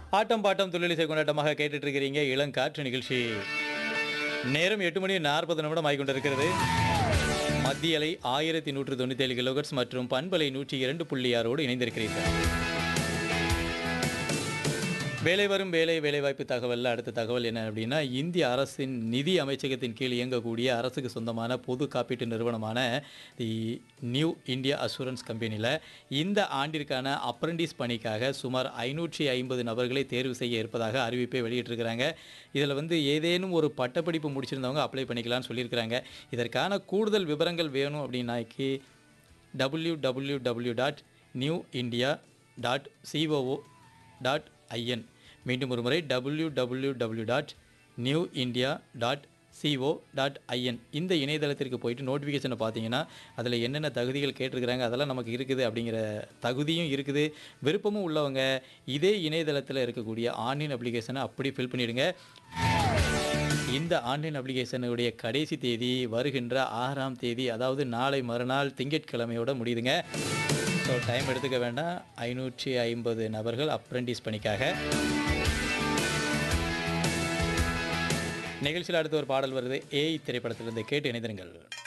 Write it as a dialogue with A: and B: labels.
A: ஆட்டம் bottom தொழிலிசை கொண்டாட்டமாக கேட்டுட்டு இருக்கிறீங்க இளங்காற்று நிகழ்ச்சி நேரம் எட்டு மணி நாற்பது நிமிடம் ஆகிக்கொண்டிருக்கிறது மத்திய அலை ஆயிரத்தி நூற்று தொண்ணூற்றி ஏழு கிலோகட்ஸ் மற்றும் பண்பலை நூற்றி இரண்டு புள்ளி ஆறோடு இணைந்திருக்கிறீர்கள் வேலை வரும் வேலை வேலைவாய்ப்பு தகவலில் அடுத்த தகவல் என்ன அப்படின்னா இந்திய அரசின் நிதி அமைச்சகத்தின் கீழ் இயங்கக்கூடிய அரசுக்கு சொந்தமான பொது காப்பீட்டு நிறுவனமான தி நியூ இந்தியா அசூரன்ஸ் கம்பெனியில் இந்த ஆண்டிற்கான அப்ரண்டிஸ் பணிக்காக சுமார் ஐநூற்றி ஐம்பது நபர்களை தேர்வு செய்ய இருப்பதாக அறிவிப்பை வெளியிட்டிருக்கிறாங்க இதில் வந்து ஏதேனும் ஒரு பட்டப்படிப்பு முடிச்சிருந்தவங்க அப்ளை பண்ணிக்கலாம்னு சொல்லியிருக்கிறாங்க இதற்கான கூடுதல் விவரங்கள் வேணும் அப்படின்னாக்கி W W W dot new India dot co dot IN மீண்டும் ஒரு முறை W W W dot new India dot co dot IN இந்த இணையதளத்திற்கு போயிட்டு நோட்டிஃபிகேஷனை பார்த்தீங்கன்னா அதில் என்னென்ன தகுதிகள் கேட்டிருக்கிறாங்க அதெல்லாம் நமக்கு இருக்குது அப்படிங்கிற தகுதியும் இருக்குது விருப்பமும் உள்ளவங்க இதே இணையதளத்தில் இருக்கக்கூடிய ஆன்லைன் அப்ளிகேஷனை அப்படி ஃபில் பண்ணிடுங்க இந்த ஆன்லைன் அப்ளிகேஷனுடைய கடைசி தேதி வருகின்ற ஆறாம் தேதி அதாவது நாளை மறுநாள் திங்கட்கிழமையோட முடியுதுங்க ஸோ டைம் எடுத்துக்க வேண்டாம் ஐநூற்றி ஐம்பது நபர்கள் அப்ரெண்டிஸ் பணிக்காக நிகழ்ச்சியில் அடுத்து ஒரு பாடல் வருது ஏய் திரைப்படத்திலிருந்து கேட்டு இணைந்திருங்கள்